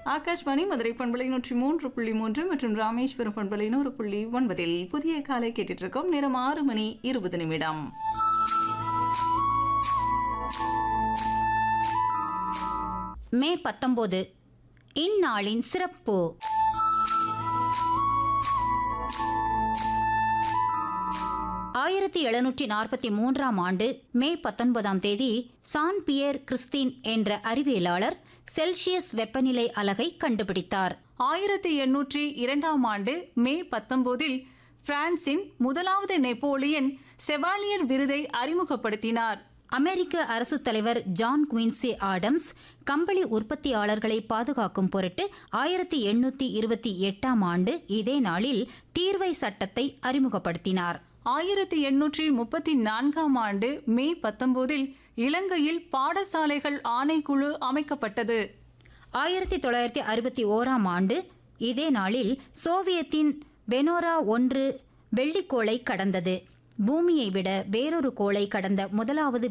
ஆகாஷ்வாணி மதுரை பண்பலை நூற்றி மூன்று புள்ளி மூன்று மற்றும் ராமேஸ்வரம் பண்பலை நூறு புள்ளி ஒன்பதில் புதிய காலை கேட்டுட்டு இருக்கோம் நேரம் ஆறு மணி இருபது நிமிடம் மே பத்தொன்பது இந்நாளின் சிறப்பு ஆயிரத்தி எழுநூற்றி நாற்பத்தி மூன்றாம் ஆண்டு மே பத்தொன்பதாம் தேதி சான் பியர் கிறிஸ்டின் என்ற அறிவியலாளர் செல்சியஸ் வெப்பநிலை அலகை கண்டுபிடித்தார் ஆயிரத்தி எண்ணூற்றி இரண்டாம் ஆண்டு மே பத்தொன்பதில் பிரான்சின் முதலாவது நெப்போலியன் செவாலியர் விருதை அறிமுகப்படுத்தினார் அமெரிக்க அரசுத் தலைவர் ஜான் குயின்சி ஆடம்ஸ் கம்பளி உற்பத்தியாளர்களை பாதுகாக்கும் பொருட்டு ஆயிரத்தி எண்ணூத்தி இருபத்தி எட்டாம் ஆண்டு இதே நாளில் தீர்வை சட்டத்தை அறிமுகப்படுத்தினார் ஆயிரத்தி எண்ணூற்றி முப்பத்தி நான்காம் ஆண்டு மே பத்தொன்பதில் இலங்கையில் பாடசாலைகள் ஆணைக்குழு அமைக்கப்பட்டது ஆயிரத்தி தொள்ளாயிரத்தி அறுபத்தி ஓராம் ஆண்டு இதே நாளில் சோவியத்தின் வெனோரா ஒன்று வெள்ளிக்கோளை கடந்தது பூமியை விட வேறொரு கோளை கடந்த முதலாவது